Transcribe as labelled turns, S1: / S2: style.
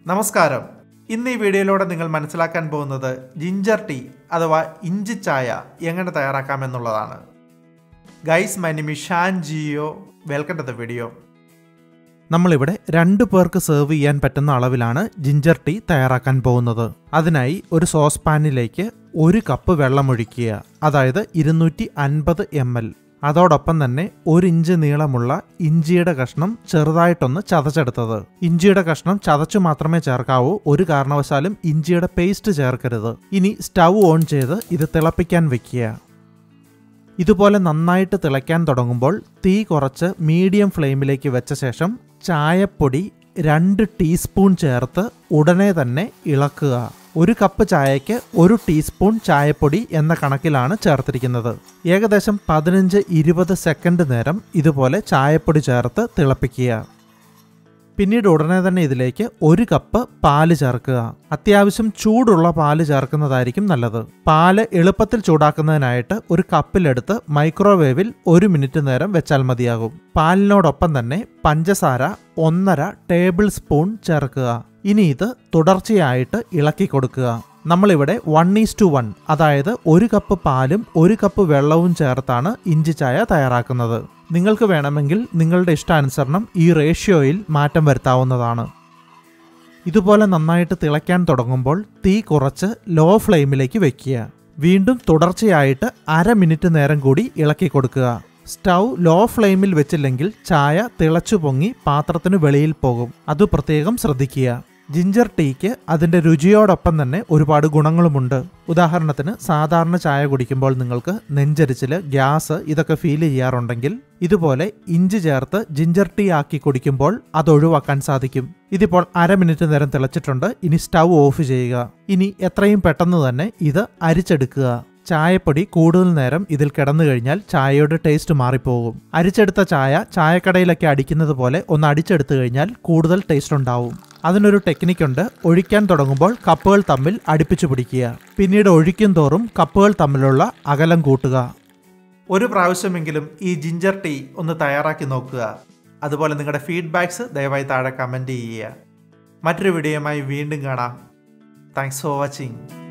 S1: നമസ്കാരം ഇന്ന് ഈ വീഡിയോയിലൂടെ നിങ്ങൾ മനസ്സിലാക്കാൻ പോകുന്നത് ജിഞ്ചർ ടീ അഥവാ ഇഞ്ചി ചായ എങ്ങനെ തയ്യാറാക്കാമെന്നുള്ളതാണ് guys my Nimi Shan Jio welcome to the video നമ്മളിവിടെ രണ്ട് പേർക്ക് സെർവ് ചെയ്യാൻ പറ്റുന്ന അളവിലാണ് ജിഞ്ചർ ടീ തയ്യാറാക്കാൻ പോകുന്നത് അതിനായി ഒരു സോസ് പാനിലേക്ക് ഒരു കപ്പ് വെള്ളമൊഴിക്കുക അതായത് ഇരുന്നൂറ്റി അൻപത് എം എൽ അതോടൊപ്പം തന്നെ ഒരു ഇഞ്ച് നീളമുള്ള ഇഞ്ചിയുടെ കഷ്ണം ചെറുതായിട്ടൊന്ന് ചതച്ചെടുത്തത് ഇഞ്ചിയുടെ കഷ്ണം ചതച്ചു മാത്രമേ ചേർക്കാവൂ ഒരു കാരണവശാലും ഇഞ്ചിയുടെ പേസ്റ്റ് ചേർക്കരുത് ഇനി സ്റ്റൗ ഓൺ ചെയ്ത് ഇത് തിളപ്പിക്കാൻ വെക്കുക ഇതുപോലെ നന്നായിട്ട് തിളയ്ക്കാൻ തുടങ്ങുമ്പോൾ തീ കുറച്ച് മീഡിയം ഫ്ലെയിമിലേക്ക് വെച്ച ശേഷം ചായപ്പൊടി രണ്ട് ടീസ്പൂൺ ചേർത്ത് ഉടനെ തന്നെ ഇളക്കുക ഒരു കപ്പ് ചായയ്ക്ക് ഒരു ടീസ്പൂൺ ചായപ്പൊടി എന്ന കണക്കിലാണ് ചേർത്തിരിക്കുന്നത് ഏകദേശം പതിനഞ്ച് ഇരുപത് സെക്കൻഡ് നേരം ഇതുപോലെ ചായപ്പൊടി ചേർത്ത് തിളപ്പിക്കുക പിന്നീട് ഉടനെ തന്നെ ഇതിലേക്ക് ഒരു കപ്പ് പാല് ചേർക്കുക അത്യാവശ്യം ചൂടുള്ള പാല് ചേർക്കുന്നതായിരിക്കും നല്ലത് പാല് എളുപ്പത്തിൽ ചൂടാക്കുന്നതിനായിട്ട് ഒരു കപ്പിലെടുത്ത് മൈക്രോവേവിൽ ഒരു മിനിറ്റ് നേരം വെച്ചാൽ മതിയാകും പാലിനോടൊപ്പം തന്നെ പഞ്ചസാര ഒന്നര ടേബിൾ സ്പൂൺ ചേർക്കുക ഇനി ഇത് തുടർച്ചയായിട്ട് ഇളക്കി കൊടുക്കുക നമ്മളിവിടെ വൺ ഈസ് ടു വൺ അതായത് ഒരു കപ്പ് പാലും ഒരു കപ്പ് വെള്ളവും ചേർത്താണ് ഇഞ്ചി ചായ തയ്യാറാക്കുന്നത് നിങ്ങൾക്ക് വേണമെങ്കിൽ നിങ്ങളുടെ ഇഷ്ടാനുസരണം ഈ റേഷ്യോയിൽ മാറ്റം വരുത്താവുന്നതാണ് ഇതുപോലെ നന്നായിട്ട് തിളയ്ക്കാൻ തുടങ്ങുമ്പോൾ തീ കുറച്ച് ലോ ഫ്ലെയിമിലേക്ക് വെക്കുക വീണ്ടും തുടർച്ചയായിട്ട് അര മിനിറ്റ് നേരം കൂടി ഇളക്കി കൊടുക്കുക സ്റ്റൗ ലോ ഫ്ലെയിമിൽ വെച്ചില്ലെങ്കിൽ ചായ തിളച്ചു പൊങ്ങി പാത്രത്തിന് വെളിയിൽ പോകും അത് പ്രത്യേകം ശ്രദ്ധിക്കുക ജിഞ്ചർ ടീക്ക് അതിൻ്റെ രുചിയോടൊപ്പം തന്നെ ഒരുപാട് ഗുണങ്ങളുമുണ്ട് ഉദാഹരണത്തിന് സാധാരണ ചായ കുടിക്കുമ്പോൾ നിങ്ങൾക്ക് നെഞ്ചരിച്ചിൽ ഗ്യാസ് ഇതൊക്കെ ഫീൽ ചെയ്യാറുണ്ടെങ്കിൽ ഇതുപോലെ ഇഞ്ചി ചേർത്ത് ജിഞ്ചർ ടീ ആക്കി കുടിക്കുമ്പോൾ അത് ഒഴിവാക്കാൻ സാധിക്കും ഇതിപ്പോൾ അര മിനിറ്റ് നേരം തിളച്ചിട്ടുണ്ട് ഇനി സ്റ്റൗ ഓഫ് ചെയ്യുക ഇനി എത്രയും പെട്ടെന്ന് തന്നെ ഇത് അരിച്ചെടുക്കുക ചായപ്പൊടി കൂടുതൽ നേരം ഇതിൽ കിടന്നു കഴിഞ്ഞാൽ ചായയുടെ ടേസ്റ്റ് മാറിപ്പോകും അരിച്ചെടുത്ത ചായ ചായക്കടയിലൊക്കെ അടിക്കുന്നത് പോലെ ഒന്ന് അടിച്ചെടുത്തു കഴിഞ്ഞാൽ കൂടുതൽ ടേസ്റ്റ് ഉണ്ടാവും അതിനൊരു ടെക്നിക്കുണ്ട് ഒഴിക്കാൻ തുടങ്ങുമ്പോൾ കപ്പുകൾ തമ്മിൽ അടുപ്പിച്ചു പിടിക്കുക പിന്നീട് ഒഴിക്കും തോറും കപ്പുകൾ തമ്മിലുള്ള അകലം കൂട്ടുക ഒരു പ്രാവശ്യമെങ്കിലും ഈ ജിഞ്ചർ ടീ ഒന്ന് തയ്യാറാക്കി നോക്കുക അതുപോലെ നിങ്ങളുടെ ഫീഡ്ബാക്സ് ദയവായി താഴെ കമൻറ്റ് ചെയ്യുക മറ്റൊരു വീഡിയോയുമായി വീണ്ടും കാണാം താങ്ക്സ് ഫോർ വാച്ചിങ്